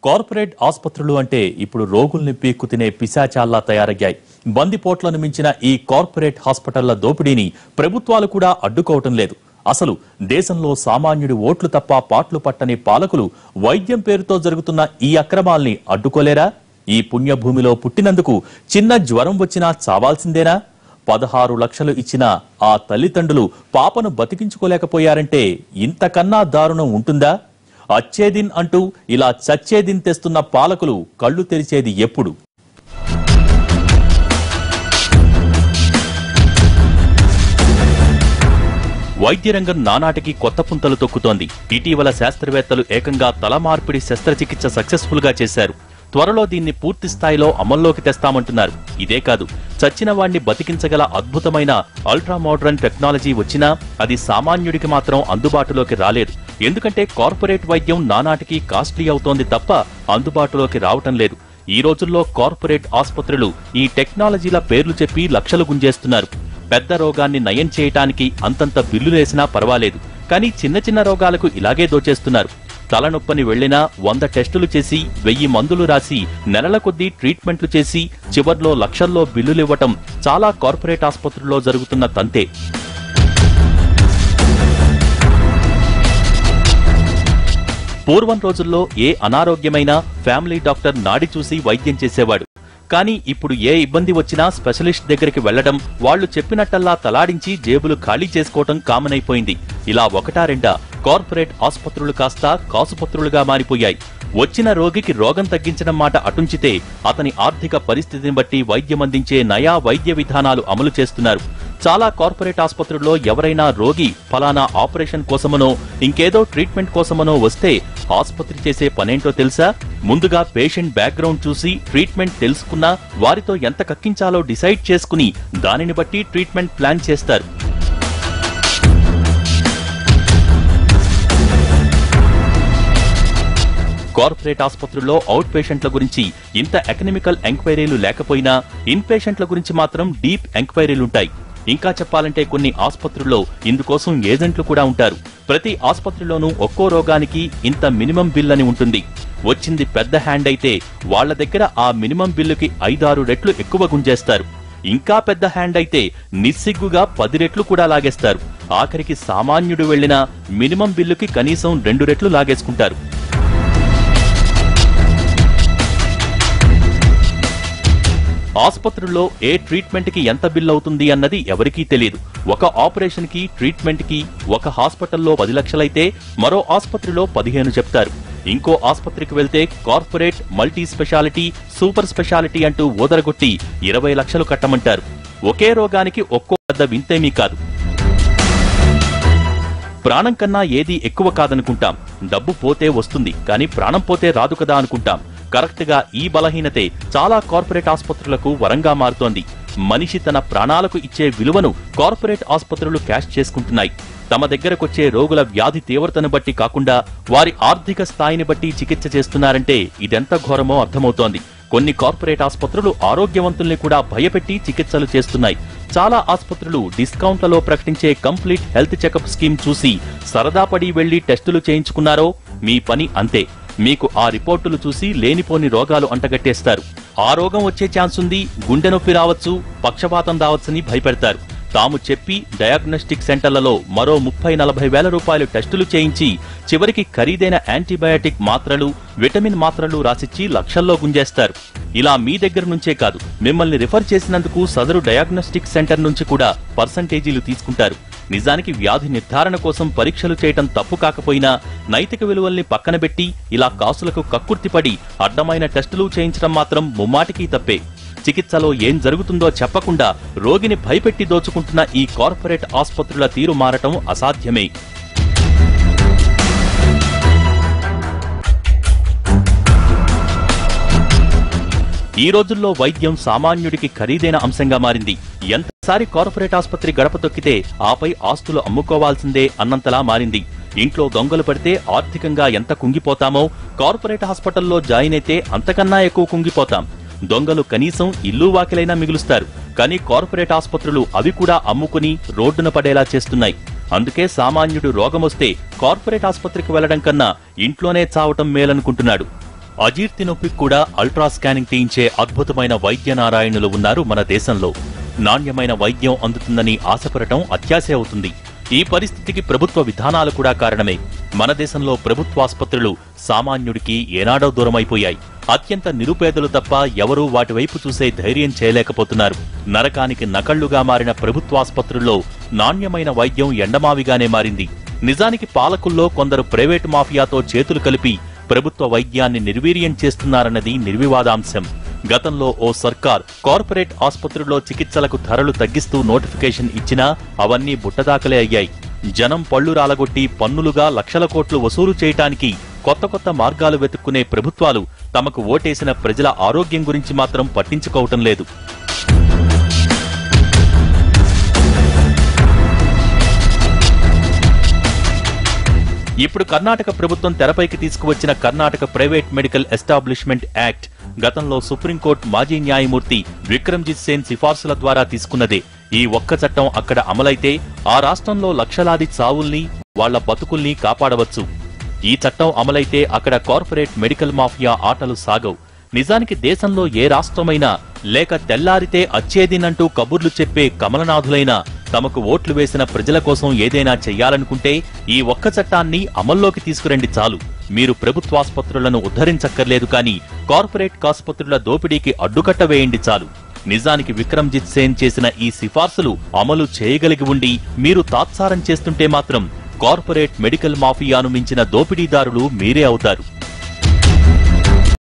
corporate ఆసుపత్రులు అంటే ఇప్పుడు రోగుల్ని పీక్కు తినే పిశాచాల్లా తయారయ్యాయి బందిపోట్లను మించిన ఈ కార్పొరేట్ హాస్పిటళ్ల దోపిడీని ప్రభుత్వాలు కూడా అడ్డుకోవటం లేదు అసలు దేశంలో సామాన్యుడి ఓట్లు తప్ప పాట్లు పట్టని పాలకులు వైద్యం పేరుతో జరుగుతున్న ఈ అక్రమాల్ని అడ్డుకోలేరా ఈ పుణ్యభూమిలో పుట్టినందుకు చిన్న జ్వరం వచ్చినా చావాల్సిందేనా పదహారు లక్షలు ఇచ్చిన ఆ తల్లిదండ్రులు పాపను బతికించుకోలేకపోయారంటే ఇంతకన్నా దారుణం ఉంటుందా అచ్చేదిన్ అంటూ ఇలా చచ్చేదిన్ తెస్తున్న పాలకులు కళ్ళు తెరిచేది ఎప్పుడు వైద్య రంగం నానాటికి కొత్త పుంతలు తొక్కుతోంది ఇటీవల శాస్త్రవేత్తలు ఏకంగా తల మార్పిడి శస్త్రచికిత్స సక్సెస్ఫుల్ గా చేశారు త్వరలో దీన్ని పూర్తి స్థాయిలో అమల్లోకి తెస్తామంటున్నారు ఇదే కాదు చచ్చిన వాణ్ణి బతికించగల అద్భుతమైన అల్ట్రా మోడర్న్ టెక్నాలజీ వచ్చినా అది సామాన్యుడికి మాత్రం అందుబాటులోకి రాలేదు ఎందుకంటే కార్పొరేట్ వైద్యం నానాటికి కాస్ట్లీ అవుతోంది తప్ప అందుబాటులోకి రావటం లేదు ఈ రోజుల్లో కార్పొరేట్ ఆసుపత్రులు ఈ టెక్నాలజీల పేర్లు చెప్పి లక్షలు గుంజేస్తున్నారు పెద్ద రోగాన్ని నయం చేయటానికి అంతంత బిల్లులేసినా పర్వాలేదు కానీ చిన్న చిన్న రోగాలకు ఇలాగే దోచేస్తున్నారు తలనొప్పని వెళ్లినా వంద టెస్టులు చేసి వెయ్యి మందులు రాసి నెలల కొద్దీ ట్రీట్మెంట్లు చేసి చివర్లో లక్షల్లో బిల్లులివ్వటం చాలా కార్పొరేట్ ఆసుపత్రుల్లో జరుగుతున్న తంతే పూర్వం రోజుల్లో ఏ అనారోగ్యమైనా ఫ్యామిలీ డాక్టర్ నాడి చూసి వైద్యం చేసేవాడు కానీ ఇప్పుడు ఏ ఇబ్బంది వచ్చినా స్పెషలిస్ట్ దగ్గరికి వెళ్లడం వాళ్ళు చెప్పినట్టల్లా తలాడించి జేబులు ఖాళీ చేసుకోవటం కామన్ అయిపోయింది ఇలా ఒకటా రెండా కార్పొరేట్ ఆసుపత్రులు కాస్త కాసుపత్రులుగా మారిపోయాయి వచ్చిన రోగికి రోగం తగ్గించడం మాట అటుంచితే అతని ఆర్థిక పరిస్థితిని బట్టి వైద్యం అందించే నయా వైద్య విధానాలు అమలు చేస్తున్నారు చాలా కార్పొరేట్ ఆసుపత్రుల్లో ఎవరైనా రోగి ఫలానా ఆపరేషన్ కోసమనో ఇంకేదో ట్రీట్మెంట్ కోసమనో వస్తే ఆసుపత్రి చేసే పనేంటో తెలుసా ముందుగా పేషెంట్ బ్యాక్గ్రౌండ్ చూసి ట్రీట్మెంట్ తెలుసుకున్నా వారితో ఎంత కక్కించాలో డిసైడ్ చేసుకుని దానిని బట్టి ట్రీట్మెంట్ ప్లాన్ చేస్తారు కార్పొరేట్ ఆసుపత్రుల్లో అవుట్ పేషెంట్ల గురించి ఇంత ఎకనమికల్ ఎంక్వైరీలు లేకపోయినా ఇన్ పేషెంట్ల గురించి మాత్రం డీప్ ఎంక్వైరీలుంటాయి ఇంకా చెప్పాలంటే కొన్ని ఆసుపత్రుల్లో ఇందుకోసం ఏజెంట్లు కూడా ఉంటారు ప్రతి ఆసుపత్రిలోనూ ఒక్కో రోగానికి ఇంత మినిమం బిల్ అని ఉంటుంది వచ్చింది పెద్ద హ్యాండ్ అయితే వాళ్ళ దగ్గర ఆ మినిమం బిల్లుకి ఐదారు రెట్లు ఎక్కువ గుంజేస్తారు ఇంకా పెద్ద హ్యాండ్ అయితే నిస్సిగ్గుగా పది రెట్లు కూడా లాగేస్తారు ఆఖరికి సామాన్యుడు వెళ్లినా మినిమం బిల్లుకి కనీసం రెండు రెట్లు లాగేసుకుంటారు ఆసుపత్రుల్లో ఏ ట్రీట్మెంట్ కి ఎంత బిల్ అవుతుంది అన్నది ఎవరికీ తెలియదు ఒక ఆపరేషన్ కి ట్రీట్మెంట్ కి ఒక హాస్పిటల్లో పది లక్షలైతే మరో ఆసుపత్రిలో పదిహేను చెప్తారు ఇంకో ఆసుపత్రికి వెళ్తే corporate multi speciality super speciality అంటూ ఓదరగొట్టి ఇరవై లక్షలు కట్టమంటారు ఒకే రోగానికి ఒక్కో పెద్ద వింతేమీ కాదు ప్రాణం కన్నా ఏది ఎక్కువ కాదనుకుంటాం డబ్బు పోతే వస్తుంది కానీ ప్రాణం పోతే రాదు కదా అనుకుంటాం కరెక్ట్ గా ఈ బలహీనతే చాలా కార్పొరేట్ ఆసుపత్రులకు వరంగా మారుతోంది మనిషి తన ప్రాణాలకు ఇచ్చే విలువను కార్పొరేట్ ఆసుపత్రులు క్యాష్ చేసుకుంటున్నాయి తమ దగ్గరకొచ్చే రోగుల వ్యాధి తీవ్రతను బట్టి కాకుండా వారి ఆర్థిక స్థాయిని బట్టి చికిత్స చేస్తున్నారంటే ఇదెంత ఘోరమో అర్థమవుతోంది కొన్ని కార్పొరేట్ ఆసుపత్రులు ఆరోగ్యవంతుల్ని కూడా భయపెట్టి చికిత్సలు చేస్తున్నాయి చాలా ఆసుపత్రులు డిస్కౌంట్లలో ప్రకటించే కంప్లీట్ హెల్త్ చెకప్ స్కీమ్ చూసి సరదా పడి వెళ్లి టెస్టులు చేయించుకున్నారో మీ పని అంతే మీకు ఆ రిపోర్టులు చూసి లేనిపోని రోగాలు అంటగట్టేస్తారు ఆ రోగం వచ్చే ఛాన్స్ ఉంది గుండె నొప్పి రావచ్చు పక్షపాతం రావచ్చని భయపెడతారు తాము చెప్పి డయాగ్నోస్టిక్ సెంటర్లలో మరో ముప్పై నలభై వేల రూపాయలు టెస్టులు చేయించి చివరికి ఖరీదైన యాంటీబయాటిక్ మాత్రలు విటమిన్ మాత్రలు రాసిచ్చి లక్షల్లో గుంజేస్తారు ఇలా మీ దగ్గర నుంచే కాదు మిమ్మల్ని రిఫర్ చేసినందుకు సదరు డయాగ్నోస్టిక్ సెంటర్ నుంచి కూడా పర్సంటేజీలు తీసుకుంటారు నిజానికి వ్యాధి నిర్ధారణ కోసం పరీక్షలు చేయటం తప్పు కాకపోయినా నైతిక విలువల్ని పక్కన పెట్టి ఇలా కాసులకు కక్కుర్తిపడి అడ్డమైన టెస్టులు చేయించడం మాత్రం ముమ్మాటికీ తప్పే చికిత్సలో ఏం జరుగుతుందో చెప్పకుండా రోగిని భయపెట్టి దోచుకుంటున్న ఈ కార్పొరేట్ ఆసుపత్రుల తీరు మారటం అసాధ్యమే ఈ రోజుల్లో వైద్యం సామాన్యుడికి ఖరీదైన అంశంగా మారింది ఎంతసారి కార్పొరేట్ ఆసుపత్రి గడప తొక్కితే ఆపై ఆస్తులు అమ్ముకోవాల్సిందే అన్నంతలా మారింది ఇంట్లో దొంగలు పడితే ఆర్థికంగా ఎంత కుంగిపోతామో కార్పొరేట్ హాస్పిటల్లో జాయిన్ అయితే అంతకన్నా ఎక్కువ కుంగిపోతాం దొంగలు కనీసం ఇల్లు వాకిలైనా మిగులుస్తారు కానీ కార్పొరేట్ ఆసుపత్రులు అవి కూడా అమ్ముకుని రోడ్డున పడేలా చేస్తున్నాయి అందుకే సామాన్యుడు రోగమొస్తే కార్పొరేట్ ఆసుపత్రికి వెళ్లడం కన్నా ఇంట్లోనే చావటం మేలనుకుంటున్నాడు అజీర్తి నొప్పికి కూడా అల్ట్రా స్కానింగ్ తీయించే అద్భుతమైన వైద్య నారాయణులు ఉన్నారు మన దేశంలో నాణ్యమైన వైద్యం అందుతుందని ఆశపడటం అత్యాశ అవుతుంది ఈ పరిస్థితికి ప్రభుత్వ విధానాలు కూడా కారణమే మన దేశంలో ప్రభుత్వాసుపత్రులు సామాన్యుడికి ఏనాడో దూరమైపోయాయి అత్యంత నిరుపేదలు తప్ప ఎవరూ వాటి వైపు చూసే ధైర్యం చేయలేకపోతున్నారు నరకానికి నకళ్లుగా మారిన ప్రభుత్వాసుపత్రుల్లో నాణ్యమైన వైద్యం ఎండమావిగానే మారింది నిజానికి పాలకుల్లో కొందరు ప్రైవేటు మాఫియాతో చేతులు కలిపి ప్రభుత్వ వైద్యాన్ని నిర్వీర్యం చేస్తున్నారన్నది నిర్వివాదాంశం గతంలో ఓ సర్కార్ కార్పొరేట్ ఆసుపత్రుల్లో చికిత్సలకు ధరలు తగ్గిస్తూ నోటిఫికేషన్ ఇచ్చినా అవన్నీ బుట్టదాఖలే అయ్యాయి జనం పళ్లు రాలగొట్టి పన్నులుగా లక్షల కోట్లు వసూలు చేయటానికి కొత్త కొత్త మార్గాలు వెతుక్కునే ప్రభుత్వాలు తమకు ఓటేసిన ప్రజల ఆరోగ్యం గురించి మాత్రం పట్టించుకోవటం లేదు ఇప్పుడు కర్ణాటక ప్రభుత్వం తెరపైకి తీసుకువచ్చిన Karnataka private medical establishment act గతంలో సుప్రీంకోర్టు మాజీ న్యాయమూర్తి విక్రమ్జిత్ సేన్ సిఫార్సుల ద్వారా తీసుకున్నదే ఈ ఒక్క చట్టం అక్కడ అమలైతే ఆ రాష్ట్రంలో లక్షలాది చావుల్ని వాళ్ల బతుకుల్ని కాపాడవచ్చు ఈ చట్టం అమలైతే అక్కడ కార్పొరేట్ మెడికల్ మాఫియా ఆటలు సాగవు నిజానికి దేశంలో ఏ రాష్ట్రమైనా లేక తెల్లారితే అచ్చేదినంటూ కబుర్లు చెప్పే కమలనాథులైనా తమకు ఓట్లు వేసిన ప్రజల కోసం ఏదైనా చెయ్యాలనుకుంటే ఈ ఒక్క చట్టాన్ని అమల్లోకి తీసుకురండి చాలు మీరు ప్రభుత్వాసుపత్రులను ఉద్ధరించక్కర్లేదు కానీ కార్పొరేట్ ఆసుపత్రుల దోపిడీకి అడ్డుకట్ట వేయండి చాలు నిజానికి విక్రమ్జిత్ సేన్ చేసిన ఈ సిఫార్సులు అమలు చేయగలిగి ఉండి మీరు తాత్సారం చేస్తుంటే మాత్రం కార్పొరేట్ మెడికల్ మాఫియాను మించిన దోపిడీదారులు మీరే అవుతారు